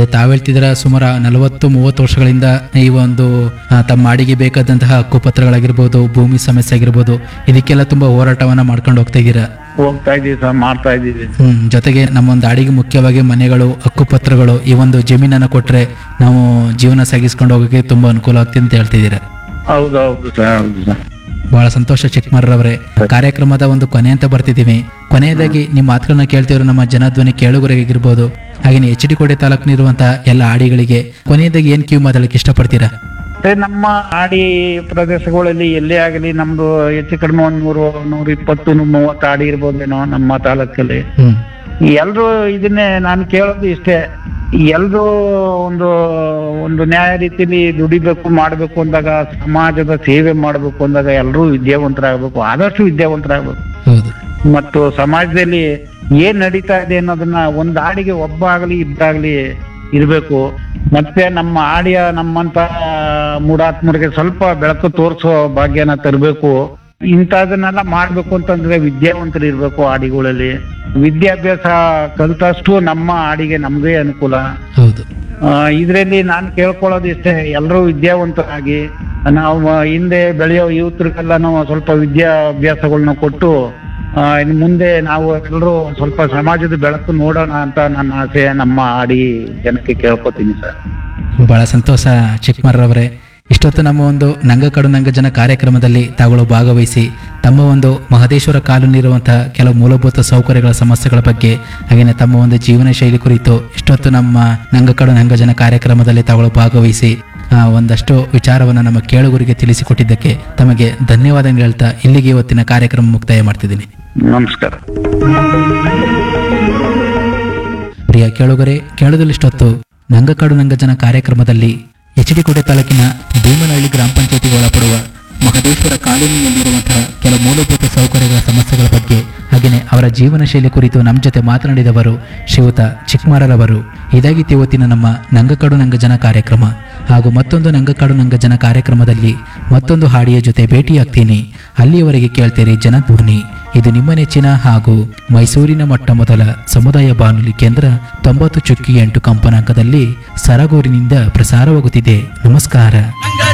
ಅದೇ ತಾವು ಹೇಳ್ತಿದ್ರ ಸುಮಾರು ನಲವತ್ತು ಮೂವತ್ತು ವರ್ಷಗಳಿಂದ ಈ ಒಂದು ಆ, ತಮ್ಮ ಅಡಿಗೆ ಬೇಕಾದಂತಹ ಹಕ್ಕುಪತ್ರಗಳಾಗಿರ್ಬೋದು ಭೂಮಿ ಸಮಸ್ಯೆ ಆಗಿರ್ಬೋದು ಇದಕ್ಕೆಲ್ಲ ತುಂಬಾ ಹೋರಾಟವನ್ನ ಮಾಡ್ಕೊಂಡು ಹೋಗ್ತಾ ಇದ್ದೀರಾ ಹೋಗ್ತಾ ಇದೀವಿ ಸರ್ ಮಾಡ್ತಾ ಇದೀವಿ ಹ್ಮ್ ಜೊತೆಗೆ ನಮ್ಮ ಒಂದು ಅಡಿಗೆ ಮುಖ್ಯವಾಗಿ ಮನೆಗಳು ಹಕ್ಕುಪತ್ರಗಳು ಈ ಒಂದು ಜಮೀನನ್ನ ಕೊಟ್ರೆ ನಾವು ಜೀವನ ಸಾಗಿಸ್ಕೊಂಡು ಹೋಗೋಕೆ ತುಂಬಾ ಅನುಕೂಲ ಆಗ್ತಿದೆ ಅಂತ ಹೇಳ್ತಿದ್ದೀರಾ ಹೌದು ಹೌದು ಸರ್ ಹೌದು ಸರ್ ಬಹಳ ಸಂತೋಷ ಚಿಕ್ಕಮರ್ರವರೇ ಕಾರ್ಯಕ್ರಮದ ಒಂದು ಕೊನೆ ಅಂತ ಬರ್ತಿದ್ದೀವಿ ಕೊನೆಯದಾಗಿ ನಿಮ್ಮ ಮಾತುಗಳನ್ನ ಕೇಳ್ತಿರೋ ನಮ್ಮ ಜನಧ್ವನಿ ಕೇಳುಗರಿಗಿರ್ಬೋದು ಹಾಗೆ ಎಚ್ ಡಿ ಕೋಟೆ ತಾಲೂಕಿನಿರುವಂತಹ ಎಲ್ಲ ಆಡಿಗಳಿಗೆ ಕೊನೆಯದಾಗಿ ಏನ್ ಕಿವಿ ಮಾತಾಡಲಿಕ್ಕೆ ಇಷ್ಟಪಡ್ತೀರಾ ಮತ್ತೆ ನಮ್ಮ ಆಡಿ ಪ್ರದೇಶಗಳಲ್ಲಿ ಎಲ್ಲೇ ಆಗಲಿ ನಮ್ದು ಹೆಚ್ಚು ಕಡಿಮೆ ಒಂದ್ ನೂರು ನೂರ ಇಪ್ಪತ್ತು ನೂರ ಮೂವತ್ತು ಆಡಿ ಇರ್ಬೋದೇನೋ ನಮ್ಮ ತಾಲೂಕಲ್ಲಿ ಹ್ಮ್ ಎಲ್ರು ಇದನ್ನೇ ನಾನು ಕೇಳೋದು ಇಷ್ಟೇ ಎಲ್ರು ಒಂದು ಒಂದು ನ್ಯಾಯ ರೀತಿಲಿ ದುಡಿಬೇಕು ಮಾಡ್ಬೇಕು ಅಂದಾಗ ಸಮಾಜದ ಸೇವೆ ಮಾಡ್ಬೇಕು ಅಂದಾಗ ಎಲ್ರೂ ವಿದ್ಯಾವಂತರಾಗಬೇಕು ಆದಷ್ಟು ವಿದ್ಯಾವಂತರಾಗಬೇಕು ಹೌದು ಮತ್ತು ಸಮಾಜದಲ್ಲಿ ಏನ್ ನಡೀತಾ ಇದೆ ಅನ್ನೋದನ್ನ ಒಂದ್ ಆಡಿಗೆ ಒಬ್ಬ ಆಗಲಿ ಇಬ್ಬರಾಗ್ಲಿ ಇರ್ಬೇಕು ಮತ್ತೆ ನಮ್ಮ ಆಡಿಯ ನಮ್ಮಂತ ಮೂಢಾತ್ಮರಿಗೆ ಸ್ವಲ್ಪ ಬೆಳಕು ತೋರಿಸೋ ಭಾಗ್ಯನ ತರಬೇಕು ಇಂಥದನ್ನೆಲ್ಲ ಮಾಡ್ಬೇಕು ಅಂತಂದ್ರೆ ವಿದ್ಯಾವಂತರು ಇರ್ಬೇಕು ಆಡಿಗಳಲ್ಲಿ ವಿದ್ಯಾಭ್ಯಾಸ ಕಲ್ತಷ್ಟು ನಮ್ಮ ಆಡಿಗೆ ನಮ್ದೇ ಅನುಕೂಲ ಹೌದು ಇದರಲ್ಲಿ ನಾನು ಕೇಳ್ಕೊಳ್ಳೋದು ಇಷ್ಟೇ ಎಲ್ಲರೂ ವಿದ್ಯಾವಂತರಾಗಿ ನಾವು ಹಿಂದೆ ಬೆಳೆಯೋ ಯೂತ್ರಿಗೆಲ್ಲಾನು ಸ್ವಲ್ಪ ವಿದ್ಯಾಭ್ಯಾಸಗಳನ್ನ ಕೊಟ್ಟು ಆ, ಇನ್ನು ಮುಂದೆ ನಾವು ಎಲ್ಲರೂ ಸ್ವಲ್ಪ ಸಮಾಜದ ಬೆಳಕು ನೋಡೋಣ ಅಂತ ನನ್ನ ಆಸೆ ನಮ್ಮ ಆಡಿ ಜನಕ್ಕೆ ಕೇಳ್ಕೊತೀನಿ ಸರ್ ಬಹಳ ಸಂತೋಷ ಚಿಕ್ಕಮರ್ರವರೇ ಇಷ್ಟೊತ್ತು ನಮ್ಮ ಒಂದು ನಂಗ ಕಡು ನಂಗ ಜನ ಕಾರ್ಯಕ್ರಮದಲ್ಲಿ ತಾವುಗಳು ಭಾಗವಹಿಸಿ ತಮ್ಮ ಒಂದು ಮಹದೇಶ್ವರ ಕಾಲೋನಿರುವಂತಹ ಕೆಲವು ಮೂಲಭೂತ ಸೌಕರ್ಯಗಳ ಸಮಸ್ಯೆಗಳ ಬಗ್ಗೆ ಹಾಗೆಯೇ ತಮ್ಮ ಒಂದು ಜೀವನ ಶೈಲಿ ಕುರಿತು ಇಷ್ಟೊತ್ತು ನಮ್ಮ ನಂಗ ಕಡು ನಂಗ ಜನ ಕಾರ್ಯಕ್ರಮದಲ್ಲಿ ತಾವುಗಳು ಭಾಗವಹಿಸಿ ಆ, ಒಂದಷ್ಟು ವಿಚಾರವನ್ನು ನಮ್ಮ ಕೇಳುಗರಿಗೆ ತಿಳಿಸಿಕೊಟ್ಟಿದ್ದಕ್ಕೆ ತಮಗೆ ಧನ್ಯವಾದ ಹೇಳ್ತಾ ಇಲ್ಲಿಗೆ ಇವತ್ತಿನ ಕಾರ್ಯಕ್ರಮ ಮುಕ್ತಾಯ ಮಾಡ್ತಿದ್ದೀನಿ ನಮಸ್ಕಾರ ಪ್ರಿಯ ಕೇಳುಗರೆ ಕೇಳದಲ್ಲಿಷ್ಟೊತ್ತು ನಂಗಕಾಡು ನಂಗಜನ ಕಾರ್ಯಕ್ರಮದಲ್ಲಿ ಎಚ್ ಡಿ ಕೋಟೆ ತಾಲೂಕಿನ ಭೀಮನಹಳ್ಳಿ ಗ್ರಾಮ ಪಂಚಾಯತಿಗೆ ಒಳಪಡುವ ಮಹದೇಶ್ವರ ಕಾಲೋನಿಯಲ್ಲಿರುವಂತಹ ಕೆಲ ಮೂಲಭೂತ ಸೌಕರ್ಯಗಳ ಸಮಸ್ಯೆಗಳ ಬಗ್ಗೆ ಹಾಗೆಯೇ ಅವರ ಜೀವನ ಶೈಲಿ ಕುರಿತು ನಮ್ಮ ಜೊತೆ ಮಾತನಾಡಿದವರು ಶ್ರೀಯುತ ಚಿಕ್ಮಾರರವರು ಇದಾಗಿತ್ತು ಇವತ್ತಿನ ನಮ್ಮ ನಂಗಕಾಡು ನಂಗಜನ ಕಾರ್ಯಕ್ರಮ ಹಾಗೂ ಮತ್ತೊಂದು ನಂಗಕಾಡು ನಂಗಜನ ಕಾರ್ಯಕ್ರಮದಲ್ಲಿ ಮತ್ತೊಂದು ಹಾಡಿಯ ಜೊತೆ ಭೇಟಿಯಾಗ್ತೀನಿ ಅಲ್ಲಿಯವರೆಗೆ ಕೇಳ್ತೀರಿ ಜನಧ್ವನಿ ಇದು ನಿಮ್ಮ ನೆಚ್ಚಿನ ಹಾಗೂ ಮೈಸೂರಿನ ಮೊಟ್ಟ ಮೊದಲ ಸಮುದಾಯ ಬಾನುಲಿ ಕೇಂದ್ರ ತೊಂಬತ್ತು ಚುಕ್ಕಿ ಎಂಟು ಕಂಪನಾಂಕದಲ್ಲಿ ಸರಗೂರಿನಿಂದ ಪ್ರಸಾರವಾಗುತ್ತಿದೆ ನಮಸ್ಕಾರ ನಂಗ